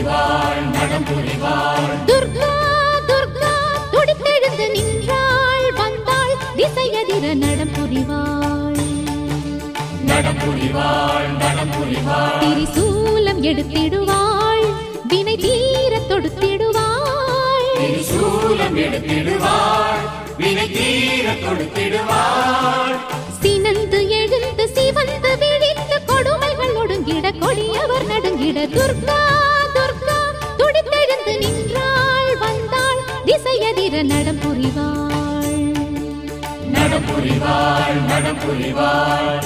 புரிவாள் நடம் புரிவாள் துர்கா துர்கா துடித்தெழுந்து நின்றாள் வந்தாள் திசையதிர நடம் புரிவாள் நடம் புரிவாள் நடம் புரிவாள் திரிசூலம் எடுத்திடுவாள் வினை தீர தொடுத்திடுவாள் சூலம் எடுத்திடுவாள் வினை தீர கொடுத்திடுவாள் சினந்து எழுந்து சிவந்து விழித்து கொடுமைகள் ஒடுங்கிட கொடியவர் நடுங்கிட துர்கா துர்கா துடித்தெழுந்து நின்றாள் வந்தாள் திசையதிர நடம் புரிவாள் நடம் புரிவாள் நடம் புரிவாள்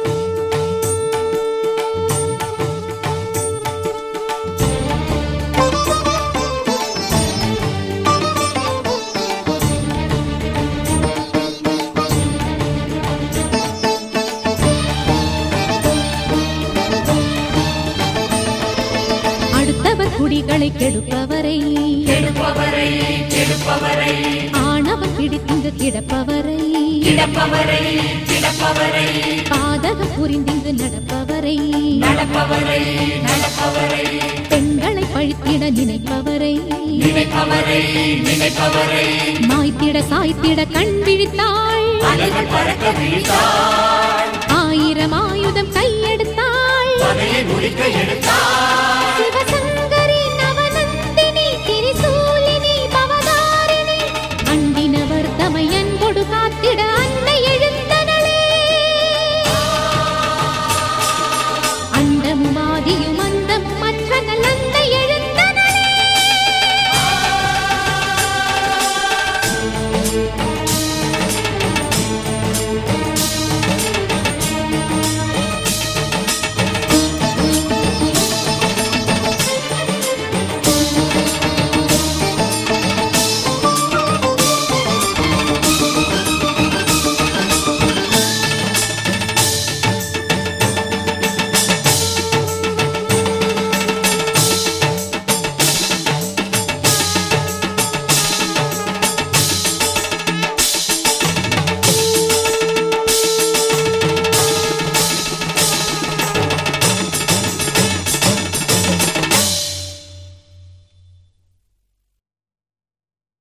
அடுத்தவர் குடிகளை கெடுப்பவரை கெடுப்பவரை கெடுப்பவரை ஆணவம் பிடித்திங்கு கிடப்பவரை கிடப்பவரை கிடப்பவரை பாதகம் புரிந்திங்கு நடப்பவரை நடப்பவரை நடப்பவரை பெண்களை பழித்திட நினைப்பவரை நினைப்பவரை நினைப்பவரை மாய்த்திட சாய்த்திட கண் விழித்தாள் அலைகள் பறக்க விழித்தாள் ஆயிரம் ஆயுதம் கையெடுத்தாள் பகையை முறிக்க எடுத்தாள் சிவசங்கரி நவநந்தினி திரிசூலினி பவதாரிணி அண்டினவர் தமையன் கொடு காத்திட